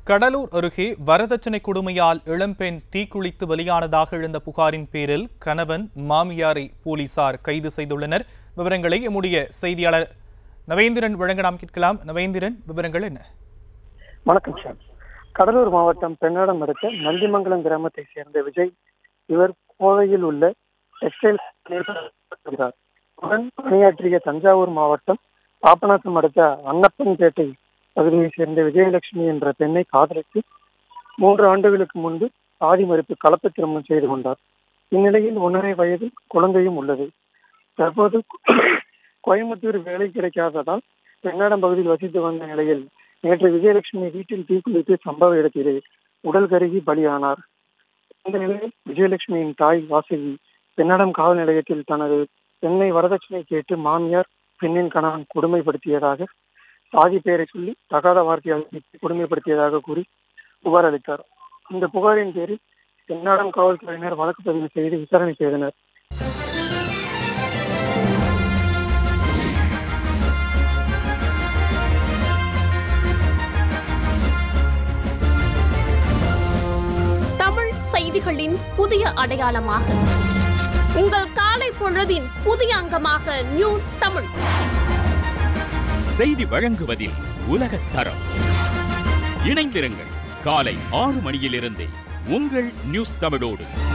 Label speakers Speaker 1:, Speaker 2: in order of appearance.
Speaker 1: கடலூர் அருகே வரதட்சணை கொடுமையால் இளம்பெண் தீக்குளித்து பலியானதாக எழுந்த புகாரின் பேரில் கணவன் மாமியாரை போலீசார் கைது செய்துள்ளனர் விவரங்களை எம்முடைய செய்தியாளர் நவேந்திரன் வழங்க நாம் கேட்கலாம் நவேந்திரன் விவரங்கள் என்ன
Speaker 2: வணக்கம் சார் கடலூர் மாவட்டம் பெண்ணாடம் அடுத்த நந்திமங்கலம் கிராமத்தை சேர்ந்த விஜய் இவர் கோவையில் உள்ள டெக்ஸ்டைல் இருக்கிறார் உடன் பணியாற்றிய தஞ்சாவூர் மாவட்டம் பாபநாசம் அடுத்த அன்னப்பன்பேட்டை பகுதியைச் சேர்ந்த விஜயலட்சுமி என்ற பெண்ணை காதலித்து மூன்று ஆண்டுகளுக்கு முன்பு ஆதி மறுப்பு கலப்பு திருமணம் செய்து கொண்டார் இந்நிலையில் ஒன்றரை வயதில் குழந்தையும் உள்ளது தற்போது கோயம்புத்தூர் வேலை கிடைக்காததால் பெண்ணாடம் பகுதியில் வசித்து வந்த நிலையில் நேற்று விஜயலட்சுமி வீட்டில் தீக்குளித்து சம்பவ இடத்திலே உடல் கருகி பலியானார் இந்த நிலையில் விஜயலட்சுமியின் தாய் வாசுகி பெண்ணாடம் காவல் நிலையத்தில் தனது பெண்ணை வரதட்சணை கேட்டு மாமியார் பெண்ணின் கணவன் கொடுமைப்படுத்தியதாக சாதி பெயரை சொல்லி தகாத வார்த்தையால் திட்டி கொடுமைப்படுத்தியதாக கூறி புகார் அளித்தார் இந்த புகாரின் பேரில் பெண்ணாடம் காவல்துறையினர் வழக்கு பதிவு செய்து விசாரணை செய்தனர்
Speaker 3: தமிழ் செய்திகளின் புதிய அடையாளமாக உங்கள் காலை பொழுதின் புதிய அங்கமாக நியூஸ் தமிழ்
Speaker 4: செய்தி வழங்குவதில் உலகத் தரம் இணைந்திருங்கள் காலை ஆறு மணியிலிருந்தே உங்கள் நியூஸ் தமிழோடு